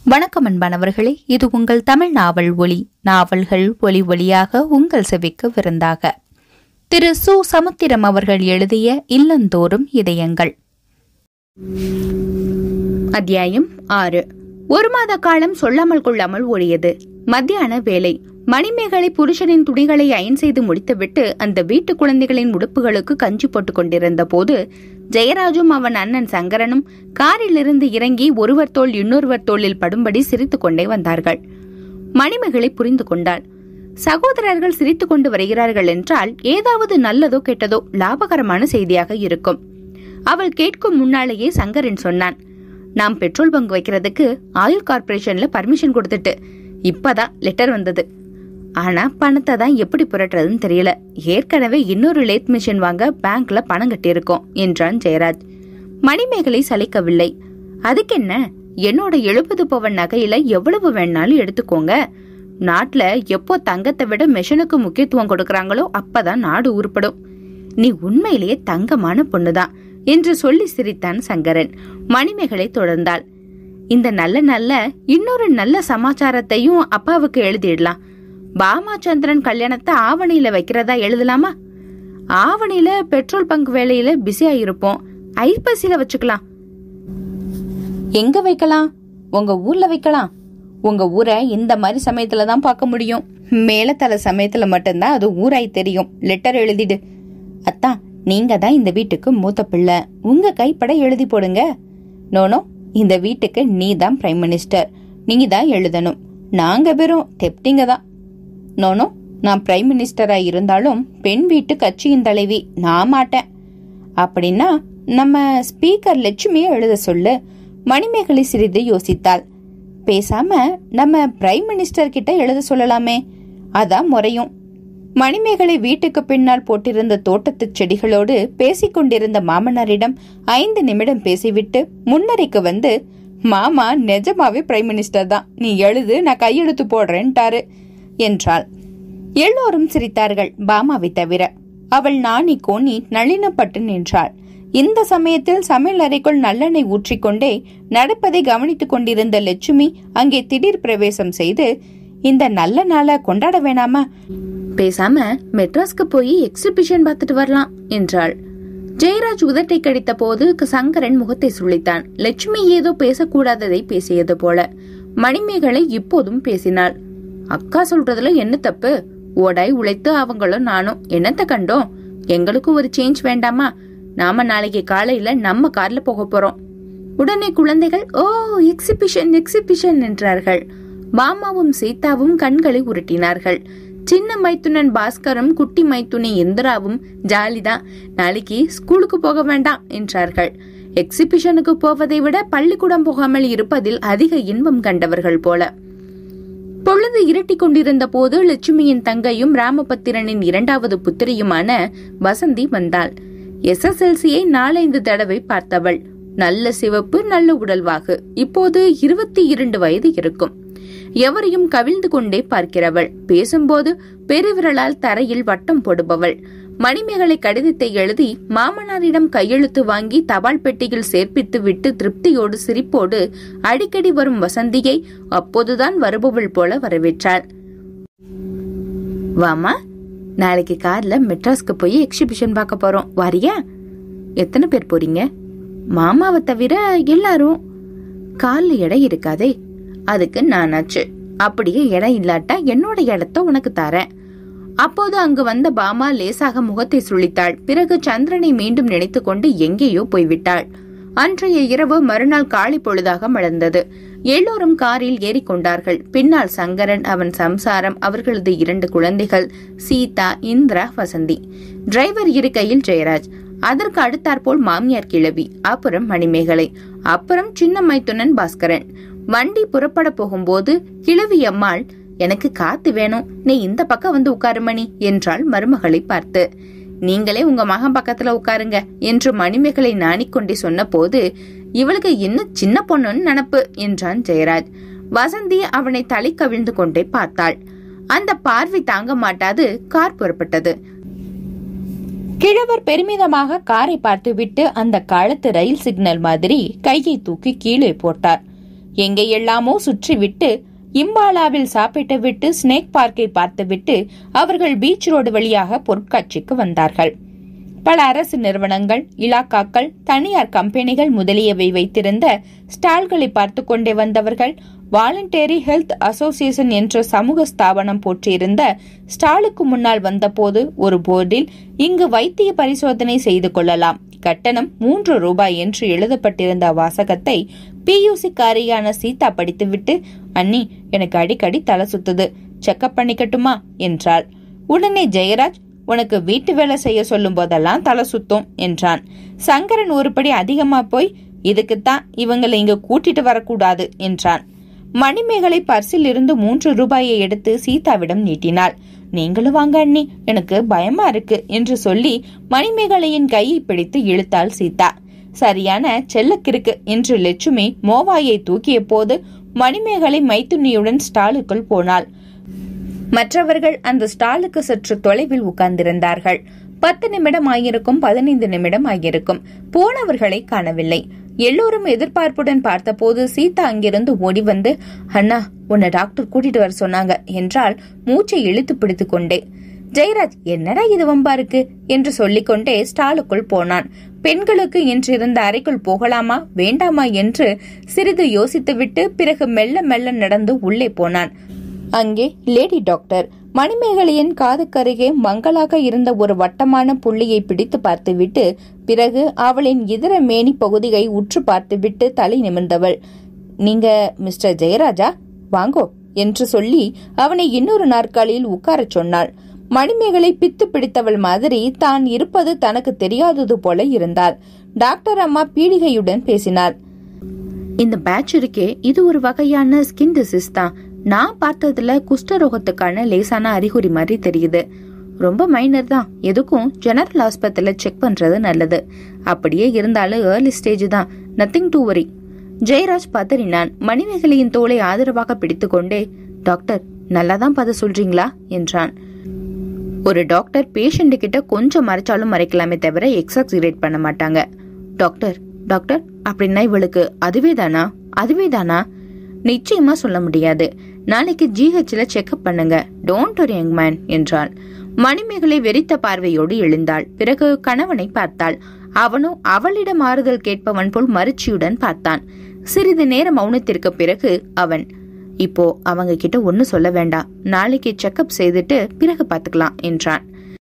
வணக்கம் அன்பானவர்களே இது உங்கள் தமிழ் நாவல் ஒளி நாவல்கள் ஒளி ஒளியாக உங்கள் செவிக்கு விருந்தாக திரு சு சமுத்திரம் அவர்கள் எழுதிய இல்லந்தோறும் இதயங்கள் அத்தியாயம் ஆறு ஒரு மாத காலம் சொல்லாமல் கொள்ளாமல் ஓடியது மத்தியான வேலை மணிமேகலை புருஷனின் துணிகளை அயன் செய்து முடித்துவிட்டு அந்த வீட்டு குழந்தைகளின் உடுப்புகளுக்கு கஞ்சி போட்டுக் கொண்டிருந்த போது ஜெயராஜும் அவன் அண்ணன் சங்கரனும் காரிலிருந்து இறங்கி ஒருவர் தோள் இன்னொருவர் தோளில் படும்படி சிரித்துக் கொண்டே வந்தார்கள் மணிமேகலை புரிந்து கொண்டாள் சகோதரர்கள் சிரித்துக் கொண்டு வருகிறார்கள் என்றால் ஏதாவது நல்லதோ கெட்டதோ லாபகரமான செய்தியாக இருக்கும் அவள் கேட்கும் முன்னாலேயே சங்கரன் சொன்னான் நாம் பெட்ரோல் பங்க் வைக்கிறதுக்கு ஆயில் கார்ப்பரேஷன்ல பர்மிஷன் கொடுத்துட்டு இப்பதான் லெட்டர் வந்தது ஆனா பணத்தை தான் எப்படி புரட்டுறதுன்னு தெரியல ஏற்கனவே இன்னொரு லேத் மிஷின் வாங்க பேங்க்ல பணம் கட்டியிருக்கோம் என்றான் ஜெயராஜ் மணிமேகலை சலிக்கவில்லை அதுக்கென்ன என்னோட எழுபது பவன் நகையில எவ்வளவு வேணாலும் எடுத்துக்கோங்க நாட்டுல எப்போ தங்கத்தை விட மெஷினுக்கு முக்கியத்துவம் கொடுக்கறாங்களோ அப்பதான் நாடு உருப்படும் நீ உண்மையிலேயே தங்கமான பொண்ணுதான் என்று சொல்லி சிரித்தான் சங்கரன் மணிமேகலை தொடர்ந்தாள் இந்த நல்ல நல்ல இன்னொரு நல்ல சமாச்சாரத்தையும் அப்பாவுக்கு எழுதிடலாம் பாமாச்சந்திரன் கல்யாணத்தை ஆவணியில வைக்கிறதா எழுதலாமா ஆவணியில பெட்ரோல் பங்க் வேலையில பிஸியா இருப்போம் ஐப்பசியில வச்சுக்கலாம் எங்க வைக்கலாம் உங்க ஊர்ல வைக்கலாம் உங்க ஊரை இந்த மாதிரி சமயத்துல தான் பார்க்க முடியும் மேலத்தல சமயத்துல மட்டும்தான் அது ஊராய் தெரியும் லெட்டர் எழுதிடு அத்தா நீங்க தான் இந்த வீட்டுக்கு மூத்த பிள்ளை உங்க கைப்பட எழுதி போடுங்க நோனோ இந்த வீட்டுக்கு நீ தான் பிரைம் மினிஸ்டர் நீங்க தான் எழுதணும் நாங்க வெறும் தெப்டிங்க தான் நோனோ நான் பிரைம் மினிஸ்டரா இருந்தாலும் பெண் வீட்டு கட்சியின் தலைவி நான் மாட்டேன் அப்படின்னா நம்ம ஸ்பீக்கர் லட்சுமியை எழுத சொல்லு மணிமேகலை சிறிது யோசித்தாள் பேசாம நம்ம பிரைம் மினிஸ்டர் கிட்ட எழுத சொல்லலாமே அதான் முறையும் மணிமேகலை வீட்டுக்கு பின்னால் போட்டிருந்த தோட்டத்து செடிகளோடு பேசிக் கொண்டிருந்த மாமனாரிடம் ஐந்து நிமிடம் பேசிவிட்டு முன்னரைக்கு வந்து மாமா நிஜமாவே பிரைம் மினிஸ்டர் தான் நீ எழுது நான் கையெழுத்து போடுறேன்ட்டாரு என்றாள் எல்லோரும் சிரித்தார்கள் பாமாவை தவிர அவள் நாணி கோணி நளினப்பட்டு நின்றாள் இந்த சமயத்தில் சமையல் அறைக்குள் நல்லெண்ணெய் ஊற்றிக்கொண்டே நடப்பதை கவனித்துக் கொண்டிருந்த லட்சுமி அங்கே திடீர் பிரவேசம் செய்து இந்த நல்ல நாளை கொண்டாட வேணாமா பேசாம மெட்ராஸ்க்கு போய் எக்ஸிபிஷன் பார்த்துட்டு வரலாம் என்றாள் ஜெயராஜ் உதட்டை கடித்த போது சங்கரன் முகத்தை சுழித்தான் லட்சுமி ஏதோ பேசக்கூடாததை பேசியது போல மணிமேகலை இப்போதும் பேசினாள் அக்கா சொல்றதுல என்ன தப்பு ஓடாய் உழைத்து அவங்களும் நானும் என்னத்த கண்டோம் எங்களுக்கும் ஒரு சேஞ்ச் வேண்டாமா நாம நாளைக்கு காலையில நம்ம கார்ல போக போறோம் உடனே குழந்தைகள் ஓ எக்ஸிபிஷன் எக்ஸிபிஷன் என்றார்கள் மாமாவும் சீதாவும் கண்களை உருட்டினார்கள் சின்ன மைத்துனன் பாஸ்கரும் குட்டி மைத்துனி இந்திராவும் ஜாலிதான் நாளைக்கு ஸ்கூலுக்கு போக வேண்டாம் என்றார்கள் எக்ஸிபிஷனுக்கு போவதை விட பள்ளிக்கூடம் போகாமல் இருப்பதில் அதிக இன்பம் கண்டவர்கள் போல பொழுது இருட்டிக் கொண்டிருந்த போது லட்சுமியின் தங்கையும் ராமபத்திரனின் இரண்டாவது புத்திரியுமான வசந்தி வந்தாள் எஸ்எஸ்எல்சியை நாலைந்து தடவை பார்த்தவள் நல்ல சிவப்பு நல்ல உடல்வாகு இப்போது இருபத்தி இரண்டு வயது இருக்கும் எவரையும் கவிழ்ந்து கொண்டே பார்க்கிறவள் பேசும்போது பெருவிரலால் தரையில் வட்டம் போடுபவள் மணிமேகலை கடிதத்தை எழுதி மாமனாரிடம் கையெழுத்து வாங்கி தபால் பெட்டியில் சேர்ப்பித்து விட்டு திருப்தியோடு சிரிப்போடு அடிக்கடி வரும் வசந்தியை அப்போதுதான் வருபவள் போல வரவேற்றாள் வாமா நாளைக்கு கார்ல மெட்ராஸ்க்கு போய் எக்ஸிபிஷன் பார்க்க போறோம் வாரியா எத்தனை பேர் போறீங்க மாமாவை தவிர எல்லாரும் கால்ல இடம் இருக்காதே அதுக்கு நானாச்சு அப்படியே இடம் இல்லாட்டா என்னோட இடத்த உனக்கு தரேன் அப்போது அங்கு வந்த பாமா லேசாக முகத்தை சுழித்தாள் பிறகு சந்திரனை மீண்டும் நினைத்து கொண்டு எங்கேயோ போய்விட்டாள் அன்றைய இரவு மறுநாள் காலை பொழுதாக மலர்ந்தது எல்லோரும் காரில் ஏறிக்கொண்டார்கள் பின்னால் சங்கரன் அவன் சம்சாரம் அவர்களது இரண்டு குழந்தைகள் சீதா இந்திரா வசந்தி டிரைவர் இருக்கையில் ஜெயராஜ் அதற்கு அடுத்தாற்போல் மாமியார் கிழவி அப்புறம் மணிமேகலை அப்புறம் சின்ன மைத்துனன் பாஸ்கரன் வண்டி புறப்பட போகும்போது கிழவி அம்மாள் எனக்கு காத்து வேணும் நீ இந்த பக்கம் வந்து உட்காரு மணி என்றாள் மருமகளை பார்த்து நீங்களே உங்க மகன் பக்கத்துல உட்காருங்க என்று மணிமேகலை நாணிக்கொண்டே சொன்ன போது இவளுக்கு இன்னும் சின்ன பொண்ணுன்னு நினப்பு என்றான் ஜெயராஜ் வசந்தி அவனை தலை கவிழ்ந்து கொண்டே பார்த்தாள் அந்த பார்வை தாங்க மாட்டாது கார் புறப்பட்டது கிழவர் பெருமிதமாக காரை பார்த்துவிட்டு அந்த காலத்து ரயில் சிக்னல் மாதிரி கையை தூக்கி கீழே போட்டார் எங்கேயெல்லாமோ சுற்றிவிட்டு இம்பாலாவில் சாப்பிட்டுவிட்டு ஸ்னேக் பார்க்கை பார்த்துவிட்டு அவர்கள் பீச் ரோடு வழியாக பொருட்காட்சிக்கு வந்தார்கள் பல அரசு நிறுவனங்கள் இலாக்காக்கள் தனியார் கம்பெனிகள் முதலியவை வைத்திருந்த ஸ்டால்களை பார்த்து கொண்டே வந்தவர்கள் வாலண்டரி ஹெல்த் அசோசியேஷன் என்ற சமூக ஸ்தாபனம் போற்றியிருந்த ஸ்டாலுக்கு முன்னால் வந்தபோது ஒரு போர்டில் இங்கு வைத்திய பரிசோதனை செய்து கொள்ளலாம் கட்டணம் மூன்று ரூபாய் என்று எழுதப்பட்டிருந்த வாசகத்தை பியூசி காரியான சீதா படித்துவிட்டு அண்ணி எனக்கு அடிக்கடி தலை சுத்துது செக்கப் பண்ணிக்கட்டுமா என்றாள் உடனே ஜெயராஜ் உனக்கு வீட்டு வேலை செய்ய சொல்லும் போதெல்லாம் தலை சுத்தும் என்றான் சங்கரன் ஒருபடி அதிகமா போய் இதுக்குத்தான் இவங்களை இங்க கூட்டிட்டு வரக்கூடாது என்றான் மணிமேகலை பர்சில் இருந்து மூன்று ரூபாயை எடுத்து சீதாவிடம் நீட்டினாள் நீங்களும் வாங்க அண்ணி எனக்கு பயமா இருக்கு என்று சொல்லி மணிமேகலையின் கையை பிடித்து இழுத்தாள் சீதா சரியான செல்லக்கிருக்கு என்று லட்சுமி மோவாயை தூக்கிய போது மணிமேகலை மைத்துனியுடன் ஸ்டாலுக்குள் போனாள் மற்றவர்கள் அந்த ஸ்டாலுக்கு சற்று தொலைவில் உட்கார்ந்திருந்தார்கள் பத்து நிமிடம் ஆகியிருக்கும் பதினைந்து நிமிடம் ஆகியிருக்கும் போனவர்களை காணவில்லை எல்லோரும் எதிர்பார்ப்புடன் பார்த்தபோது சீதா அங்கிருந்து ஓடி வந்து அண்ணா உன்னை டாக்டர் கூட்டிட்டு வர சொன்னாங்க என்றால் மூச்சை இழுத்து பிடித்து கொண்டே ஜெயராஜ் என்னடா இது வம்பா இருக்கு என்று சொல்லிக்கொண்டே ஸ்டாலுக்குள் போனான் பெண்களுக்கு இன்று இருந்த அறைக்குள் போகலாமா வேண்டாமா என்று சிறிது யோசித்துவிட்டு பிறகு மெல்ல மெல்ல நடந்து உள்ளே போனான் அங்கே லேடி டாக்டர் மணிமேகலையின் காதுக்கருகே மங்களாக இருந்த ஒரு வட்டமான புள்ளியை பிடித்து பார்த்துவிட்டு பிறகு அவளின் இதர மேனி பகுதியை உற்று பார்த்துவிட்டு தலை நிமிர்ந்தவள் நீங்க மிஸ்டர் ஜெயராஜா வாங்கோ என்று சொல்லி அவனை இன்னொரு நாற்காலியில் உட்காரச் சொன்னாள் மணிமேகலை பித்து பிடித்தவள் மாதிரி தான் இருப்பது தனக்கு தெரியாதது போல இருந்தாள் டாக்டர் அம்மா பீடிகையுடன் பேசினார் இந்த பேட்ச் இருக்கே இது ஒரு வகையான ஸ்கின் டிசீஸ் தான் நான் பார்த்ததுல குஷ்டரோகத்துக்கான லேசான அறிகுறி மாதிரி தெரியுது ரொம்ப மைனர் தான் எதுக்கும் ஜெனரல் ஆஸ்பத்திரியில செக் பண்றது நல்லது அப்படியே இருந்தாலும் ஏர்லி ஸ்டேஜ் தான் நத்திங் டு வரி ஜெயராஜ் பதறினான் மணிமேகலையின் தோலை ஆதரவாக பிடித்துக்கொண்டே டாக்டர் நல்லா தான் பத சொல்றீங்களா என்றான் ஒரு டாக்டர் பேஷண்ட் கிட்ட கொஞ்சம் மறைச்சாலும் மறைக்கலாமே தவிர எக்ஸாக்சிரேட் பண்ண மாட்டாங்க டாக்டர் டாக்டர் அப்படின்னா இவளுக்கு அதுவே தானா அதுவே தானா நிச்சயமா சொல்ல முடியாது நாளைக்கு ஜிஹெச்ல செக்அப் பண்ணுங்க டோன்ட் ஒரு யங் மேன் என்றாள் மணிமேகலை வெறித்த பார்வையோடு எழுந்தாள் பிறகு கணவனை பார்த்தாள் அவனோ அவளிடம் ஆறுதல் கேட்பவன் போல் மறுச்சியுடன் பார்த்தான் சிறிது நேர மௌனத்திற்கு பிறகு அவன் இப்போ அவங்க கிட்ட ஒன்னு சொல்ல வேண்டாம் நாளைக்கு செக்கப் செய்துட்டு பிறகு பாத்துக்கலாம் என்றான்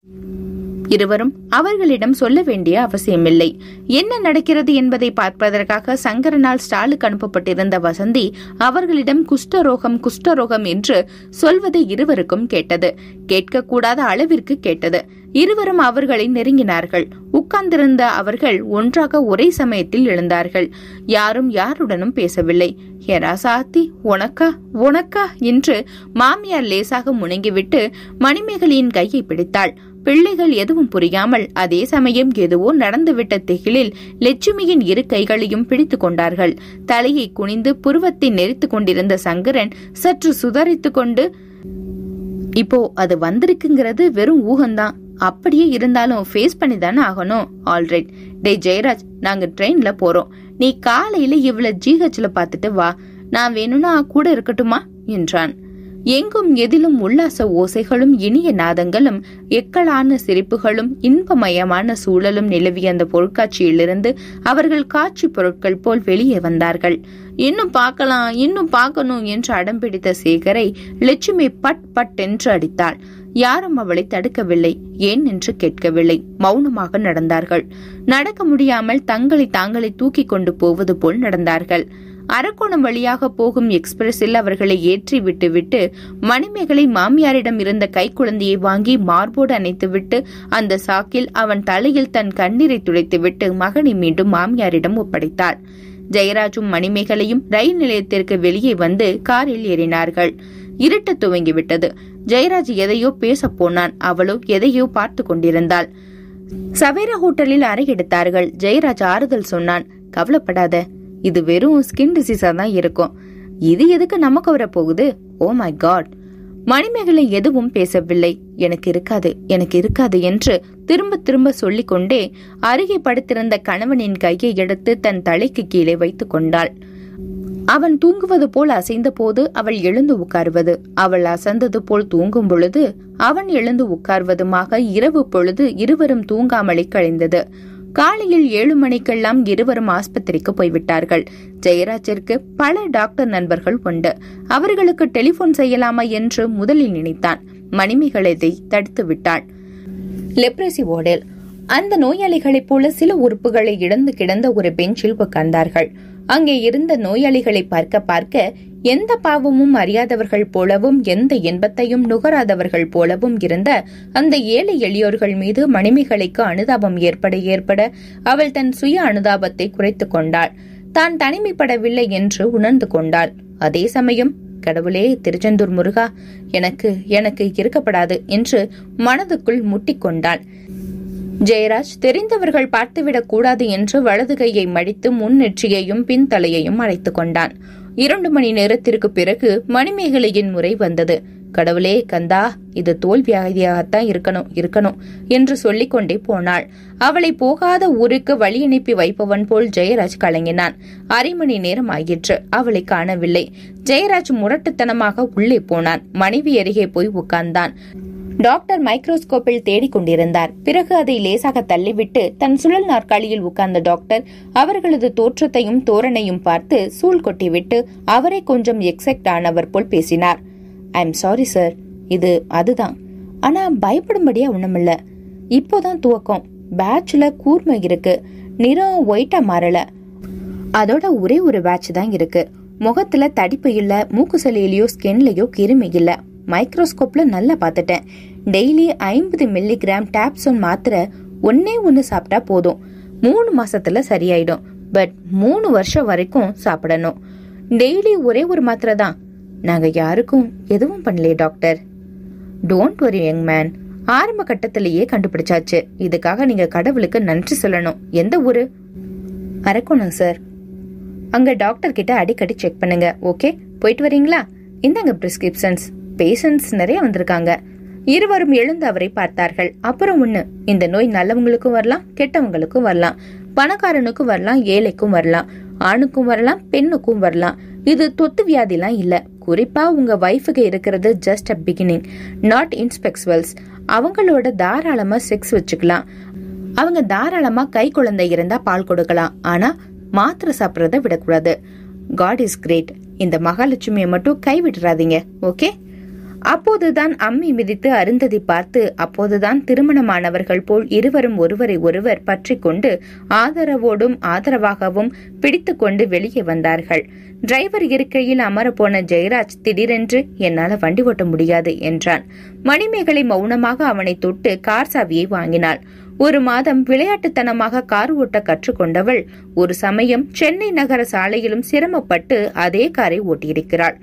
இருவரும் அவர்களிடம் சொல்ல வேண்டிய அவசியமில்லை என்ன நடக்கிறது என்பதை பார்ப்பதற்காக சங்கரனால் ஸ்டாலுக்கு அனுப்பப்பட்டிருந்த வசந்தி அவர்களிடம் குஷ்டரோகம் குஷ்டரோகம் என்று சொல்வதை இருவருக்கும் கேட்டது கேட்கக்கூடாத அளவிற்கு கேட்டது இருவரும் அவர்களை நெருங்கினார்கள் உட்கார்ந்திருந்த அவர்கள் ஒன்றாக ஒரே சமயத்தில் எழுந்தார்கள் யாரும் யாருடனும் பேசவில்லை ஹெராசாத்தி உனக்கா உனக்கா என்று மாமியார் லேசாக முணங்கிவிட்டு மணிமேகலையின் கையை பிடித்தாள் பிள்ளைகள் எதுவும் புரியாமல் அதே சமயம் எதுவோ நடந்துவிட்ட திகிலில் லட்சுமியின் இரு கைகளையும் பிடித்துக் கொண்டார்கள் தலையை குனிந்து புருவத்தை நெரித்துக் கொண்டிருந்த சங்கரன் சற்று சுதறித்துக் கொண்டு இப்போ அது வந்திருக்குங்கிறது வெறும் ஊகம்தான் அப்படியே இருந்தாலும் ஃபேஸ் பண்ணி தானே ஆகணும் ஆல்ரைட் டே ஜெயராஜ் நாங்க ட்ரெயின்ல போறோம் நீ காலையில இவ்வளவு ஜிஹெச்ல பார்த்துட்டு வா நான் வேணும்னா கூட இருக்கட்டுமா என்றான் எங்கும் எதிலும் உல்லாச ஓசைகளும் இனிய நாதங்களும் எக்களான சிரிப்புகளும் இன்பமயமான சூழலும் நிலவிய அந்த பொருட்காட்சியிலிருந்து அவர்கள் காட்சி பொருட்கள் போல் வெளியே வந்தார்கள் இன்னும் பார்க்கலாம் இன்னும் பார்க்கணும் என்று அடம்பிடித்த சேகரை லட்சுமி பட் பட் என்று அடித்தாள் யாரும் அவளை தடுக்கவில்லை ஏன் என்று கேட்கவில்லை மௌனமாக நடந்தார்கள் நடக்க முடியாமல் தங்களை தாங்களை தூக்கி கொண்டு போவது போல் நடந்தார்கள் அரக்கோணம் வழியாக போகும் எக்ஸ்பிரஸில் அவர்களை ஏற்றி விட்டுவிட்டு மணிமேகலை மாமியாரிடம் இருந்த கைக்குழந்தையை வாங்கி மார்போடு அணைத்துவிட்டு அந்த சாக்கில் அவன் தலையில் தன் கண்ணீரை துடைத்துவிட்டு மகனை மீண்டும் மாமியாரிடம் ஒப்படைத்தாள் ஜெயராஜும் மணிமேகலையும் ரயில் நிலையத்திற்கு வெளியே வந்து காரில் ஏறினார்கள் இருட்ட துவங்கிவிட்டது ஜெயராஜ் எதையோ பேச போனான் அவளோ எதையோ பார்த்து கொண்டிருந்தாள் சவேரா ஹோட்டலில் அறை எடுத்தார்கள் ஜெயராஜ் ஆறுதல் சொன்னான் கவலைப்படாத இது வெறும் ஸ்கின் டிசீஸா தான் இருக்கும் இது எதுக்கு நமக்கு வர போகுது ஓ மை காட் மணிமேகலை எதுவும் பேசவில்லை எனக்கு இருக்காது எனக்கு இருக்காது என்று திரும்ப திரும்ப சொல்லிக்கொண்டே அருகே படுத்திருந்த கணவனின் கையை எடுத்து தன் தலைக்கு கீழே வைத்துக் கொண்டாள் அவன் தூங்குவது போல் அசைந்த போது அவள் எழுந்து உட்காருவது அவள் அசந்தது போல் தூங்கும் பொழுது அவன் எழுந்து உட்கார்வதுமாக இரவு பொழுது இருவரும் தூங்காமலே கழிந்தது காலையில் ஏழு மணிக்கெல்லாம் இருவரும் ஆஸ்பத்திரிக்கு போய்விட்டார்கள் ஜெயராஜிற்கு பல டாக்டர் நண்பர்கள் உண்டு அவர்களுக்கு டெலிபோன் செய்யலாமா என்று முதலில் நினைத்தான் மணிமேகலை இதை தடுத்து விட்டாள் லெப்ரசி வார்டில் அந்த நோயாளிகளைப் போல சில உறுப்புகளை இழந்து கிடந்த ஒரு பெஞ்சில் உட்கார்ந்தார்கள் அங்கே இருந்த நோயாளிகளை பார்க்க பார்க்க எந்த பாவமும் அறியாதவர்கள் போலவும் எந்த இன்பத்தையும் நுகராதவர்கள் போலவும் இருந்த அந்த ஏழை எளியோர்கள் மீது மணிமேகலைக்கு அனுதாபம் ஏற்பட ஏற்பட அவள் தன் சுய அனுதாபத்தை குறைத்துக் கொண்டாள் தான் தனிமைப்படவில்லை என்று உணர்ந்து கொண்டாள் அதே சமயம் கடவுளே திருச்செந்தூர் முருகா எனக்கு எனக்கு இருக்கப்படாது என்று மனதுக்குள் முட்டிக்கொண்டாள் ஜெயராஜ் தெரிந்தவர்கள் பார்த்துவிடக் கூடாது என்று வலது கையை மடித்து முன் நெற்றியையும் பின் தலையையும் அழைத்துக் கொண்டான் இரண்டு மணி நேரத்திற்கு பிறகு மணிமேகலையின் முறை வந்தது கடவுளே கந்தா இது தோல்வியாகத்தான் இருக்கணும் இருக்கணும் என்று சொல்லிக்கொண்டே போனாள் அவளை போகாத ஊருக்கு வழி அனுப்பி வைப்பவன் போல் ஜெயராஜ் கலங்கினான் அரை மணி நேரம் ஆயிற்று அவளை காணவில்லை ஜெயராஜ் முரட்டுத்தனமாக உள்ளே போனான் மனைவி அருகே போய் உட்கார்ந்தான் டாக்டர் மைக்ரோஸ்கோப்பில் தேடிக் கொண்டிருந்தார் பிறகு அதை லேசாக தள்ளிவிட்டு தன் சுழல் நாற்காலியில் உட்கார்ந்த டாக்டர் அவர்களது தோற்றத்தையும் தோரணையும் பார்த்து சூழ் கொட்டிவிட்டு அவரை கொஞ்சம் எக்ஸெக்ட் ஆனவர் போல் பேசினார் ஐ எம் சாரி சார் இது அதுதான் ஆனா பயப்படும்படியா ஒண்ணுமில்ல இப்போதான் துவக்கம் பேட்ச்ல கூர்மை இருக்கு நிறம் ஒயிட்டா மாறல அதோட ஒரே ஒரு பேட்ச் தான் இருக்கு முகத்துல தடிப்பு இல்ல மூக்கு சளியிலயோ ஸ்கின்லயோ கிருமி இல்ல மைக்ரோஸ்கோப்ல நல்லா பார்த்துட்டேன் டெய்லி ஐம்பது மில்லிகிராம் டாப்சோன் மாத்திரை ஒன்னே ஒன்னு சாப்பிட்டா போதும் மூணு மாசத்துல சரியாயிடும் பட் மூணு வருஷம் வரைக்கும் சாப்பிடணும் டெய்லி ஒரே ஒரு மாத்திரை தான் நாங்க யாருக்கும் எதுவும் பண்ணலையே doctor don't worry young man ஆரம்ப கட்டத்திலேயே கண்டுபிடிச்சாச்சு இதுக்காக நீங்க கடவுளுக்கு நன்றி சொல்லணும் எந்த ஊரு அரக்கோணம் சார் அங்க டாக்டர் கிட்ட அடிக்கடி செக் பண்ணுங்க ஓகே போயிட்டு வரீங்களா இந்தாங்க பிரிஸ்கிரிப்ஷன்ஸ் பேஷண்ட்ஸ் நிறைய வந்திருக்காங்க இருவரும் எழுந்து அவரை பார்த்தார்கள் அப்புறம் ஒண்ணு இந்த நோய் நல்லவங்களுக்கும் வரலாம் கெட்டவங்களுக்கும் வரலாம் பணக்காரனுக்கும் வரலாம் ஏழைக்கும் வரலாம் ஆணுக்கும் வரலாம் பெண்ணுக்கும் வரலாம் இது தொத்து வியாதிலாம் இல்ல குறிப்பா உங்க வைஃபுக்கு இருக்கிறது ஜஸ்ட் அ பிகினிங் நாட் இன்ஸ்பெக்சுவல்ஸ் அவங்களோட தாராளமா செக்ஸ் வச்சுக்கலாம் அவங்க தாராளமா கை குழந்தை இருந்தா பால் கொடுக்கலாம் ஆனா மாத்திரை சாப்பிட்றத விடக்கூடாது காட் இஸ் கிரேட் இந்த மகாலட்சுமியை மட்டும் கைவிட்டுறாதீங்க ஓகே அப்போதுதான் அம்மி மிதித்து அருந்ததி பார்த்து அப்போதுதான் திருமணமானவர்கள் போல் இருவரும் ஒருவரை ஒருவர் பற்றி கொண்டு ஆதரவோடும் ஆதரவாகவும் பிடித்துக்கொண்டு வெளியே வந்தார்கள் டிரைவர் இருக்கையில் அமரப்போன ஜெயராஜ் திடீரென்று என்னால வண்டி ஓட்ட முடியாது என்றான் மணிமேகலை மௌனமாக அவனை தொட்டு கார் சாவியை வாங்கினாள் ஒரு மாதம் விளையாட்டுத்தனமாக கார் ஓட்ட கற்றுக்கொண்டவள் ஒரு சமயம் சென்னை நகர சாலையிலும் சிரமப்பட்டு அதே காரை ஓட்டியிருக்கிறாள்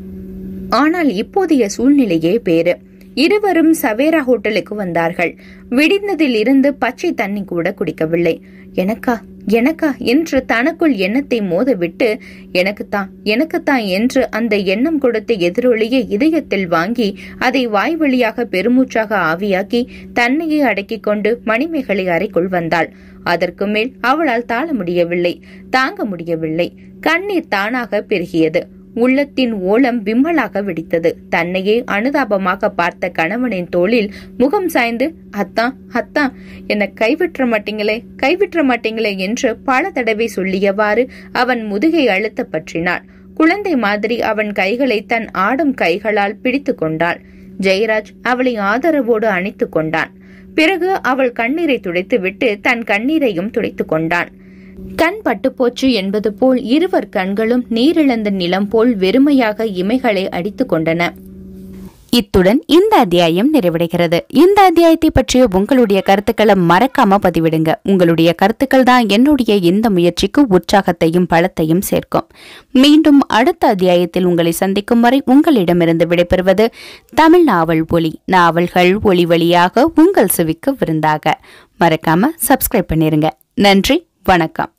ஆனால் இப்போதைய சூழ்நிலையே வேறு இருவரும் சவேரா ஹோட்டலுக்கு வந்தார்கள் விடிந்ததில் இருந்து பச்சை தண்ணி கூட குடிக்கவில்லை எனக்கா எனக்கா என்று தனக்குள் எண்ணத்தை மோதவிட்டு எனக்குத்தான் எனக்குத்தான் என்று அந்த எண்ணம் கொடுத்த எதிரொலியை இதயத்தில் வாங்கி அதை வாய் வழியாக பெருமூச்சாக ஆவியாக்கி தன்னையே அடக்கிக் கொண்டு மணிமேகலை அறைக்குள் வந்தாள் அதற்கு மேல் அவளால் தாழ முடியவில்லை தாங்க முடியவில்லை கண்ணீர் தானாக பெருகியது உள்ளத்தின் ஓலம் விம்மலாக வெடித்தது தன்னையே அனுதாபமாக பார்த்த கணவனின் தோளில் முகம் சாய்ந்து அத்தான் அத்தான் என்னை கைவிற்ற மாட்டீங்களே கைவிற்ற மாட்டீங்களே என்று பல தடவை சொல்லியவாறு அவன் முதுகை அழுத்த பற்றினாள் குழந்தை மாதிரி அவன் கைகளை தன் ஆடும் கைகளால் பிடித்து கொண்டாள் ஜெயராஜ் அவளை ஆதரவோடு அணைத்துக் கொண்டான் பிறகு அவள் கண்ணீரை துடைத்துவிட்டு தன் கண்ணீரையும் துடைத்துக் கொண்டான் கண் பட்டுப்போச்சு என்பது போல் இருவர் கண்களும் நீரிழந்த நிலம் போல் வெறுமையாக இமைகளை அடித்துக் கொண்டன இத்துடன் இந்த அத்தியாயம் நிறைவடைகிறது இந்த அத்தியாயத்தை பற்றிய உங்களுடைய கருத்துக்களை மறக்காம பதிவிடுங்க உங்களுடைய கருத்துக்கள் தான் என்னுடைய இந்த முயற்சிக்கு உற்சாகத்தையும் பலத்தையும் சேர்க்கும் மீண்டும் அடுத்த அத்தியாயத்தில் உங்களை சந்திக்கும் வரை உங்களிடமிருந்து விடைபெறுவது தமிழ் நாவல் ஒலி நாவல்கள் ஒளி வழியாக உங்கள் செவிக்கு விருந்தாக மறக்காம சப்ஸ்கிரைப் பண்ணிருங்க நன்றி வணக்கம்